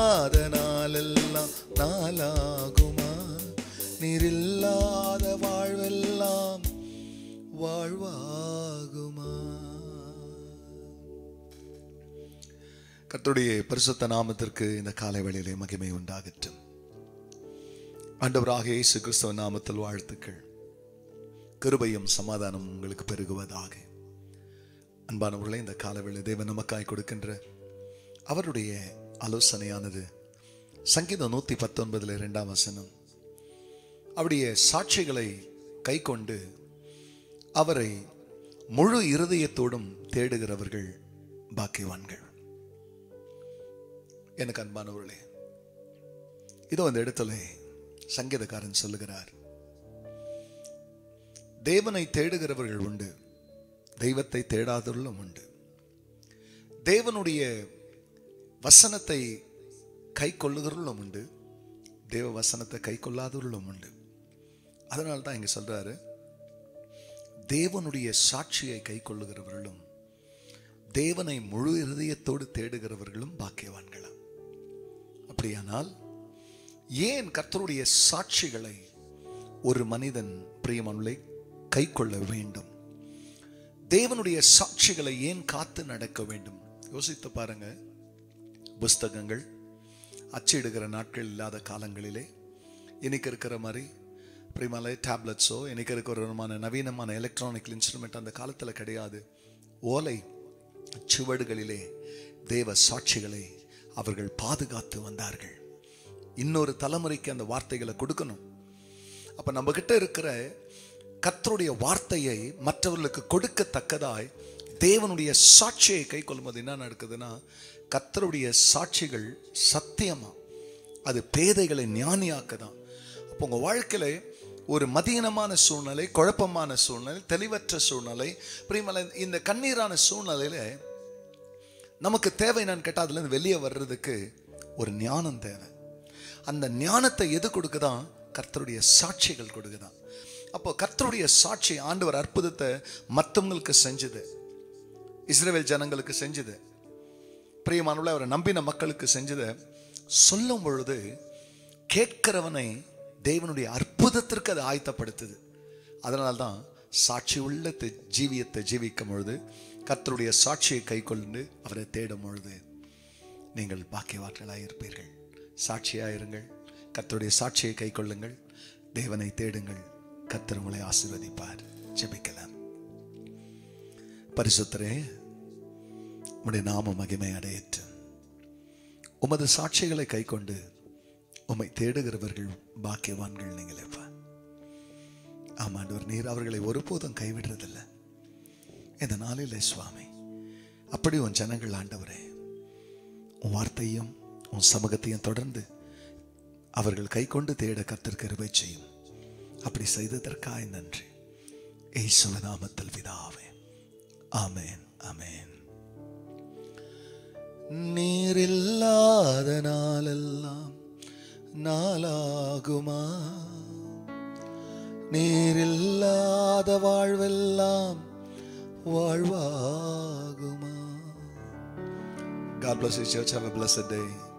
இல்லாத நாளெல்லாம் நாளாகுமா நீரில்லாத வாழ்வெல்லாம் வாழ்வாகுமா கர்த்தருடைய பரிசுத்த நாமத்திற்கு இந்த காலை வேளையிலே மகிமை உண்டாகட்டும் ஆண்டவராக இயேசு கிறிஸ்தவ நாமத்தில் வாழ்த்துக்கள் கிருபையும் சமாதானம் உங்களுக்கு பெருகுவதாக அன்பானவர்களே இந்த காலவேளை தேவன் நமக்காய் கொடுக்கின்ற அவருடைய ஆலோசனையானது சங்கீதம் நூத்தி பத்தொன்பதுல இரண்டாம் வசனம் அவருடைய சாட்சிகளை கை கொண்டு அவரை முழு இருதயத்தோடும் தேடுகிறவர்கள் பாக்கியவான்கள் எனக்கு அன்பானவர்களே இதோ இந்த இடத்துல சங்கீதக்காரன் சொல்லுகிறார் தேவனை தேடுகிறவர்கள் உண்டு தெய்வத்தை தேடாதவர்களும் உண்டு தேவனுடைய வசனத்தை கை கொள்ளுகிறவர்களும் உண்டு தேவ வசனத்தை கை கொள்ளாதவர்களும் உண்டு அதனால தான் இங்க சொல்றாரு தேவனுடைய சாட்சியை கை கொள்ளுகிறவர்களும் தேவனை முழு இருதயத்தோடு தேடுகிறவர்களும் பாக்கியவான்களாம் அப்படியானால் ஏன் கர்த்தருடைய சாட்சிகளை ஒரு மனிதன் பிரியமனுளை கை கொள்ள வேண்டும் தேவனுடைய சாட்சிகளை ஏன் காத்து நடக்க வேண்டும் யோசித்து பாருங்க புஸ்தகங்கள் அச்சிடுகிற நாட்கள் இல்லாத காலங்களிலே இன்னைக்கு இருக்கிற மாதிரி பிரிமலை டேப்லெட்ஸோ இன்னைக்கு இருக்கிற விதமான நவீனமான எலக்ட்ரானிக் இன்ஸ்ட்ருமெண்ட் அந்த காலத்தில் கிடையாது ஓலை சுவடுகளிலே தேவ சாட்சிகளை அவர்கள் பாதுகாத்து வந்தார்கள் இன்னொரு தலைமுறைக்கு அந்த வார்த்தைகளை கொடுக்கணும் அப்ப நம்ம கிட்ட இருக்கிற கர்த்தருடைய வார்த்தையை மற்றவர்களுக்கு கொடுக்கத்தக்கதாய் தேவனுடைய சாட்சியை கை கொள்ளும்போது என்ன நடக்குதுன்னா கர்த்தருடைய சாட்சிகள் சத்தியமா அது பேதைகளை ஞானியாக்குதான் அப்போ உங்க வாழ்க்கையில ஒரு மதியனமான சூழ்நிலை குழப்பமான சூழ்நிலை தெளிவற்ற சூழ்நிலை பிரியமலை இந்த கண்ணீரான சூழ்நிலையில நமக்கு தேவை என்னன்னு கேட்டால் அதுலேருந்து வெளியே வர்றதுக்கு ஒரு ஞானம் தேவை அந்த ஞானத்தை எது கொடுக்குதான் கர்த்தருடைய சாட்சிகள் கொடுக்குதான் அப்போ கர்த்தருடைய சாட்சி ஆண்டவர் அற்புதத்தை மற்றவங்களுக்கு செஞ்சது இஸ்ரேல் ஜனங்களுக்கு செஞ்சது பிரியமானவளை அவரை நம்பின மக்களுக்கு செஞ்சதை சொல்லும் பொழுது கேட்கிறவனை தேவனுடைய அற்புதத்திற்கு அது ஆயத்தப்படுத்துது அதனால்தான் சாட்சி உள்ள தி- ஜீவியத்தை ஜீவிக்கும் பொழுது கர்த்தருடைய சாட்சியை கை கொண்டு அவரை தேடும் பொழுது நீங்கள் பாக்கியவாற்றலாக இருப்பீர்கள் சாட்சியாக இருங்கள் கர்த்தருடைய சாட்சியை கை கொள்ளுங்கள் தேவனை தேடுங்கள் கர்த்தர் உங்களை ஆசீர்வதிப்பார் ஜெபிக்கலாம் பரிசுத்தரே உம்முடைய நாம மகிமை அடையற்று உமது சாட்சிகளை கை கொண்டு உம்மை தேடுகிறவர்கள் பாக்கியவான்கள் நீங்களேப்பா ஆமாண்டவர் நீர் அவர்களை ஒருபோதும் கைவிடுறதில்லை இந்த நாளிலே சுவாமி அப்படி உன் ஜனங்கள் ஆண்டவரே உன் வார்த்தையும் உன் சமூகத்தையும் தொடர்ந்து அவர்கள் கை கொண்டு தேட கர்த்தர் கிருபை செய்யும் அப்படி செய்ததற்காய் நன்றி ஏசுவ நாமத்தில் பிதாவே ஆமென் ஆமென் நீரில்லாத நாளெல்லாம் நாளாகுமா நீரில்லாத வாழ்வெல்லாம் வாழ்வாகுமா God bless you, church. Have a blessed day.